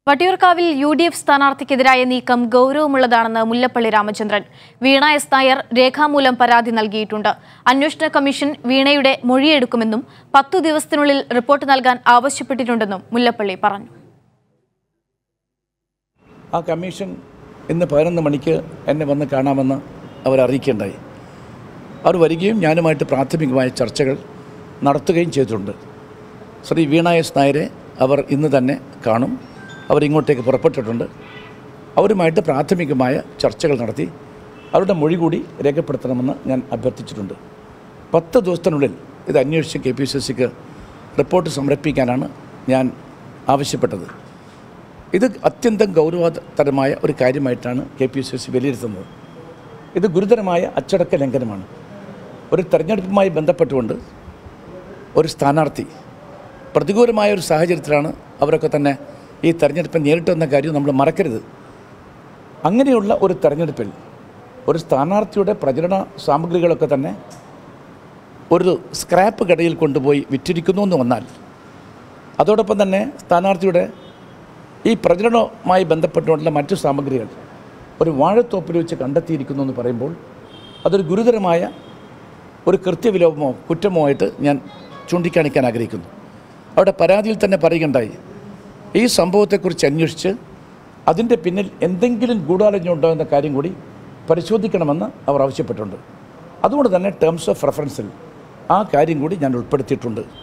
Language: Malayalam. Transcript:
വട്ടിയൂർക്കാവിൽ യു ഡി എഫ് സ്ഥാനാർത്ഥിക്കെതിരായ നീക്കം ഗൗരവമുള്ളതാണെന്ന് മുല്ലപ്പള്ളി രാമചന്ദ്രൻ വീണ എസ് നായർ രേഖാമൂലം പരാതി നൽകിയിട്ടുണ്ട് അന്വേഷണ കമ്മീഷൻ വീണയുടെ മൊഴിയെടുക്കുമെന്നും പത്തു ദിവസത്തിനുള്ളിൽ റിപ്പോർട്ട് നൽകാൻ ആവശ്യപ്പെട്ടിട്ടുണ്ടെന്നും മുല്ലപ്പള്ളി പറഞ്ഞു ആ കമ്മീഷൻ ഇന്ന് പതിനൊന്ന് മണിക്ക് എന്നെ വന്ന് കാണാമെന്ന് അവർ അറിയിക്കേണ്ടായി അവർ വരികയും ഞാനുമായിട്ട് പ്രാഥമികമായ ചർച്ചകൾ നടത്തുകയും ചെയ്തിട്ടുണ്ട് ശ്രീ വീണ എസ് നായരെ അവർ ഇന്ന് തന്നെ കാണും അവരിങ്ങോട്ടേക്ക് പുറപ്പെട്ടിട്ടുണ്ട് അവരുമായിട്ട് പ്രാഥമികമായ ചർച്ചകൾ നടത്തി അവരുടെ മൊഴി കൂടി രേഖപ്പെടുത്തണമെന്ന് ഞാൻ അഭ്യർത്ഥിച്ചിട്ടുണ്ട് പത്ത് ദിവസത്തിനുള്ളിൽ ഇത് അന്വേഷിച്ച് കെ പി സി സിക്ക് റിപ്പോർട്ട് സമർപ്പിക്കാനാണ് ഞാൻ ആവശ്യപ്പെട്ടത് ഇത് അത്യന്തം ഗൗരവതരമായ ഒരു കാര്യമായിട്ടാണ് കെ പി സി സി വിലയിരുത്തുന്നത് ഇത് ഗുരുതരമായ അച്ചടക്ക ലംഘനമാണ് ഒരു തെരഞ്ഞെടുപ്പുമായി ബന്ധപ്പെട്ടുകൊണ്ട് ഒരു സ്ഥാനാർത്ഥി പ്രതികൂലമായ ഒരു സാഹചര്യത്തിലാണ് അവരൊക്കെ തന്നെ ഈ തെരഞ്ഞെടുപ്പ് നേരിട്ടെന്ന കാര്യം നമ്മൾ മറക്കരുത് അങ്ങനെയുള്ള ഒരു തെരഞ്ഞെടുപ്പിൽ ഒരു സ്ഥാനാർത്ഥിയുടെ പ്രചരണ സാമഗ്രികളൊക്കെ തന്നെ ഒരു സ്ക്രാപ്പ് കടയിൽ കൊണ്ടുപോയി വിറ്റിരിക്കുന്നു എന്ന് വന്നാൽ അതോടൊപ്പം തന്നെ സ്ഥാനാർത്ഥിയുടെ ഈ പ്രചരണവുമായി ബന്ധപ്പെട്ടുള്ള മറ്റു സാമഗ്രികൾ ഒരു വാഴത്തോപ്പിൽ വെച്ച് കണ്ടെത്തിയിരിക്കുന്നു എന്ന് പറയുമ്പോൾ അതൊരു ഗുരുതരമായ ഒരു കൃത്യവിലോപമോ കുറ്റമോ ആയിട്ട് ഞാൻ ചൂണ്ടിക്കാണിക്കാൻ ആഗ്രഹിക്കുന്നു അവിടെ പരാതിയിൽ തന്നെ പറയുകയുണ്ടായി ഈ സംഭവത്തെക്കുറിച്ച് അന്വേഷിച്ച് അതിൻ്റെ പിന്നിൽ എന്തെങ്കിലും ഗൂഢാലോചന ഉണ്ടോ എന്ന കാര്യം കൂടി പരിശോധിക്കണമെന്ന് അവർ ആവശ്യപ്പെട്ടിട്ടുണ്ട് അതുകൊണ്ട് തന്നെ ടേംസ് ഓഫ് റെഫറൻസിൽ ആ കാര്യം കൂടി ഞാൻ ഉൾപ്പെടുത്തിയിട്ടുണ്ട്